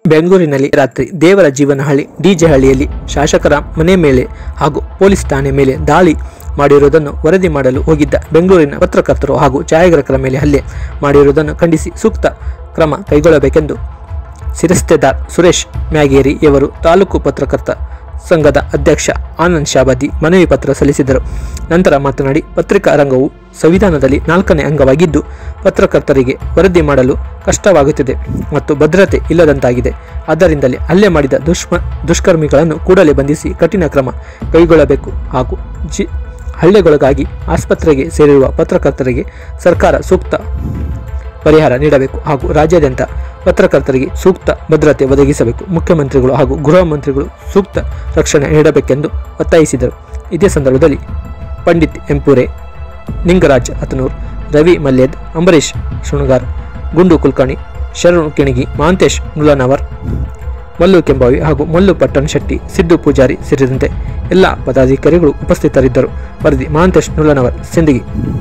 ಬೆಂಗಳೂರಿನಲ್ಲಿ ರಾತ್ರಿ ದೇವರ ಜೀವನಹಳ್ಳಿ ಡಿಜೆ ಹಳ್ಳಿಯಲ್ಲಿ ಶಾಸಕರ ಮನೆ ಮೇಲೆ ಹಾಗೂ ಪೊಲೀಸ್ ಠಾಣೆ ಮೇಲೆ ದಾಳಿ ಮಾಡಿರುವುದನ್ನು ವರದಿ ಮಾಡಲು ಹೋಗಿದ್ದ ಬೆಂಗಳೂರಿನ ಪತ್ರಕರ್ತರು ಹಾಗೂ ಛಾಯಾಗ್ರಾಹಕರ ಮೇಲೆ ಹಲ್ಲೆ ಮಾಡಿರುವುದನ್ನು ಖಂಡಿಸಿ ಸೂಕ್ತ ಕ್ರಮ ಕೈಗೊಳ್ಳಬೇಕೆಂದು ಸಿರಸ್ತೆದಾರ್ ಸುರೇಶ್ ಮ್ಯಾಗೇರಿಯವರು ತಾಲೂಕು ಪತ್ರಕರ್ತ ಸಂಘದ ಅಧ್ಯಕ್ಷ ಆನಂದ್ ಶಾಬಾದಿ ಮನವಿ ಪತ್ರ ಸಲ್ಲಿಸಿದರು ನಂತರ ಮಾತನಾಡಿ ಪತ್ರಿಕಾ ರಂಗವು ಸಂವಿಧಾನದಲ್ಲಿ ನಾಲ್ಕನೇ ಅಂಗವಾಗಿದ್ದು ಪತ್ರಕರ್ತರಿಗೆ ವರದಿ ಮಾಡಲು ಕಷ್ಟವಾಗುತ್ತಿದೆ ಮತ್ತು ಭದ್ರತೆ ಇಲ್ಲದಂತಾಗಿದೆ ಆದ್ದರಿಂದಲೇ ಹಲ್ಲೆ ಮಾಡಿದ ದುಷ್ಮ ದುಷ್ಕರ್ಮಿಗಳನ್ನು ಕೂಡಲೇ ಬಂಧಿಸಿ ಕಠಿಣ ಕ್ರಮ ಕೈಗೊಳ್ಳಬೇಕು ಹಾಗೂ ಜಿ ಹಲ್ಲೆಗೊಳಗಾಗಿ ಆಸ್ಪತ್ರೆಗೆ ಸೇರಿರುವ ಪತ್ರಕರ್ತರಿಗೆ ಸರ್ಕಾರ ಸೂಕ್ತ ಪರಿಹಾರ ನೀಡಬೇಕು ಹಾಗೂ ರಾಜ್ಯಾದ್ಯಂತ ಪತ್ರಕರ್ತರಿಗೆ ಸೂಕ್ತ ಭದ್ರತೆ ಒದಗಿಸಬೇಕು ಮುಖ್ಯಮಂತ್ರಿಗಳು ಹಾಗೂ ಗೃಹ ಮಂತ್ರಿಗಳು ಸೂಕ್ತ ರಕ್ಷಣೆ ನೀಡಬೇಕೆಂದು ಒತ್ತಾಯಿಸಿದರು ಇದೇ ಸಂದರ್ಭದಲ್ಲಿ ಪಂಡಿತ್ ಎಂಪುರೆ ನಿಂಗರಾಜ್ ಹತನೂರ್ ರವಿ ಮಲ್ಯದ್ ಅಂಬರೀಶ್ ಶೃಣಗಾರ್ ಗುಂಡು ಕುಲಕರ್ಣಿ ಶರಣು ಕಿಣಗಿ ಮಹಾಂತೇಶ್ ನುಲನವರ್ ಮಲ್ಲು ಕೆಂಬಾವಿ ಹಾಗೂ ಮಲ್ಲು ಪಟ್ಟಣ ಶೆಟ್ಟಿ ಸಿದ್ದು ಪೂಜಾರಿ ಸೇರಿದಂತೆ ಎಲ್ಲ ಪದಾಧಿಕಾರಿಗಳು ಉಪಸ್ಥಿತರಿದ್ದರು ವರದಿ ಮಹಾಂತೇಶ್ ನುಲನವರ್ ಸಿಂದಗಿ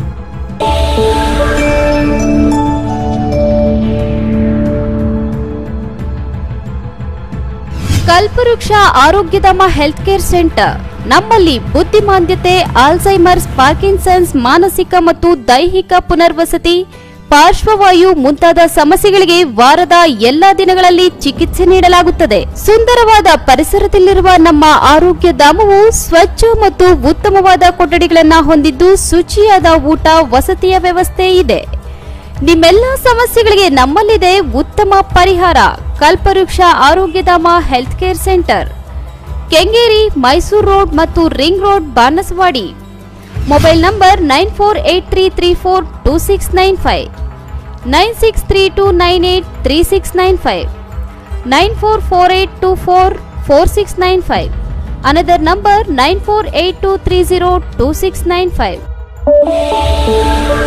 ಕಲ್ಪವೃಕ್ಷ ಆರೋಗ್ಯಧಾಮ ಹೆಲ್ತ್ ಕೇರ್ ಸೆಂಟರ್ ನಮ್ಮಲ್ಲಿ ಬುದ್ಧಿಮಾಂದ್ಯತೆ ಆಲ್ಝೈಮರ್ಸ್ ಪಾರ್ಕಿನ್ಸನ್ಸ್ ಮಾನಸಿಕ ಮತ್ತು ದೈಹಿಕ ಪುನರ್ವಸತಿ ಪಾರ್ಶ್ವವಾಯು ಮುಂತಾದ ಸಮಸ್ಯೆಗಳಿಗೆ ವಾರದ ಎಲ್ಲಾ ದಿನಗಳಲ್ಲಿ ಚಿಕಿತ್ಸೆ ನೀಡಲಾಗುತ್ತದೆ ಸುಂದರವಾದ ಪರಿಸರದಲ್ಲಿರುವ ನಮ್ಮ ಆರೋಗ್ಯ ಧಾಮವು ಸ್ವಚ್ಛ ಮತ್ತು ಉತ್ತಮವಾದ ಕೊಠಡಿಗಳನ್ನು ಹೊಂದಿದ್ದು ಶುಚಿಯಾದ ಊಟ ವಸತಿಯ ವ್ಯವಸ್ಥೆ ಇದೆ ನಿಮ್ಮೆಲ್ಲ ಸಮಸ್ಯೆಗಳಿಗೆ ನಮ್ಮಲ್ಲಿದೆ ಉತ್ತಮ ಪರಿಹಾರ Kalpavriksha Arogyadhama health care centre Kengeri Mysuru road ಮತ್ತು ring road Banaswadi mobile number nine four eight three three four two six nine five nine six three two nine eight three six nine five nine four four eight two four four six nine five another number nine four eight two three zero two six nine five